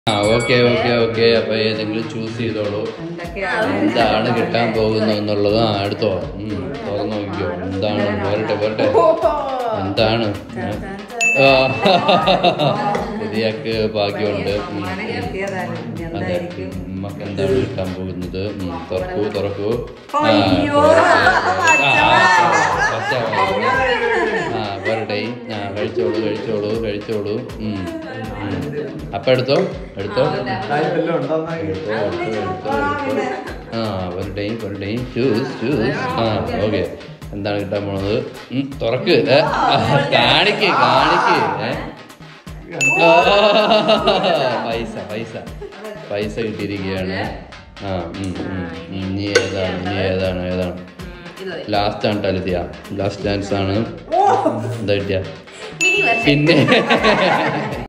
ആ okay okay okay അപ്പൊ ഏതെങ്കിലും ചൂസ് ചെയ്തോളൂ എന്തൊക്കെയാണ് എന്താണ് കിട്ടാൻ പോകുന്നത് എന്നുള്ളത് ആ എടുത്തോ ഉം, തുറന്ന് നോക്കിക്കോ എന്താണ് പോരട്ടെ പോരട്ടെ എന്താണ് ആ, ഇതിയൊക്കെ ഭാഗ്യമുണ്ട് ഉം, ഉമ്മാനെ ഉം. കിട്ടിയതാണ് ഇനി അതെ എന്തായിരിക്കും നമുക്ക് എന്താണ് കിട്ടാൻ പോകുന്നത് ഉം, തുറക്കൂ തുറക്കൂ ആ, അയ്യോ. തുറക്കൂ. ആ, ആ, പച്ച വാങ്ങി. ആ പോരട്ടെ ആ കഴിച്ചോളൂ കഴിച്ചോളൂ കഴിച്ചോളൂ ഉം, ഉം. അപ്പൊ എടുത്തോ എടുത്തോ എടുത്തോ എടുത്തോ എടുത്തോ എടുത്തോ ആ പോരട്ടെ പോരട്ടെ ചൂസ് ചൂസ് ആ ഓക്കെ എന്താണ് കിട്ടാൻ പോണത് ഉം, തുറക്ക് ഏ, ആ, കാണിക്ക് കാണിക്ക് ഏ ആ, പൈസ പൈസ പൈസ കിട്ടിയിരിക്കുകയാണ് ആ ഉം, ഉം, ഉം. ഇനി ഏതാണ് ഇനി ഏതാണ് ഏതാണ് ലാസ്റ്റ് ആണ് ടലിതിയ ലാസ്റ്റ് ഡാൻസ് ആണ് എന്താ കിട്ടിയ പിന്നെ